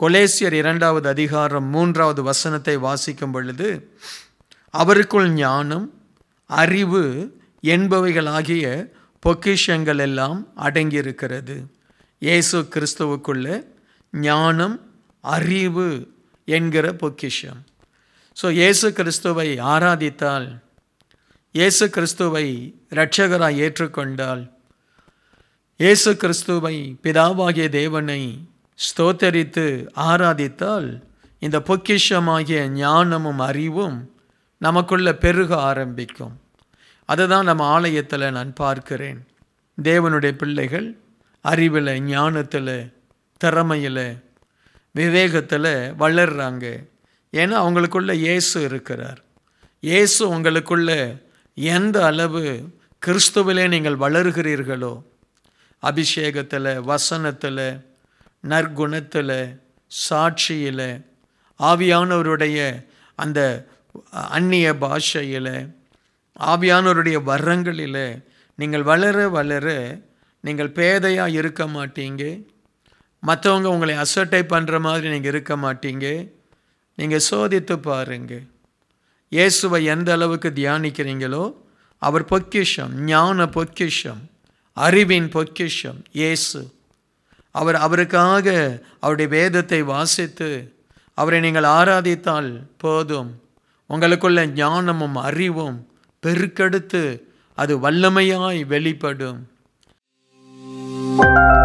கொலேசியர் இரண்டாவது அதிகாரம் மூன்றாவது வசனத்தை வாசிக்கும் பொழுது அவருக்குள் ஞானம் அறிவு என்பவைகளாகிய பொக்கிஷங்கள் எல்லாம் அடங்கியிருக்கிறது இயேசு கிறிஸ்துவுக்குள்ள ஞானம் அறிவு என்கிற பொக்கிஷம் ஸோ இயேசு கிறிஸ்துவை ஆராதித்தால் இயேசு கிறிஸ்துவை இரட்சகராய் ஏற்றுக்கொண்டால் இயேசு கிறிஸ்துவை பிதாவாகிய தேவனை ஸ்தோத்தரித்து ஆராதித்தால் இந்த பொக்கிஷமாகிய ஞானமும் அறிவும் நமக்குள்ள பெருக ஆரம்பிக்கும் அதுதான் நம்ம ஆலயத்தில் நான் பார்க்கிறேன் தேவனுடைய பிள்ளைகள் அறிவில் ஞானத்தில் திறமையில் விவேகத்தில் வளர்றாங்க ஏன்னா அவங்களுக்குள்ள இயேசு இருக்கிறார் இயேசு உங்களுக்குள்ள எந்த அளவு கிறிஸ்துவிலே நீங்கள் வளர்கிறீர்களோ அபிஷேகத்தில் வசனத்தில் நற்குணத்தில் சாட்சியில் ஆவியானவருடைய அந்த அந்நிய பாஷையில் ஆவியானவருடைய வரங்களில் நீங்கள் வளர வளர நீங்கள் பேதையாக இருக்க மாட்டீங்க மற்றவங்க உங்களை அசட்டை பண்ணுற மாதிரி நீங்கள் இருக்க மாட்டீங்க நீங்கள் சோதித்து பாருங்க இயேசுவை எந்த அளவுக்கு தியானிக்கிறீங்களோ அவர் பொக்கிஷம் ஞான பொக்கிஷம் அறிவின் பொக்கிஷம் இயேசு அவர் அவருக்காக அவருடைய வேதத்தை வாசித்து அவரை நீங்கள் ஆராதித்தால் போதும் உங்களுக்குள்ள ஞானமும் அறிவும் பெருக்கெடுத்து அது வல்லமையாய் வெளிப்படும்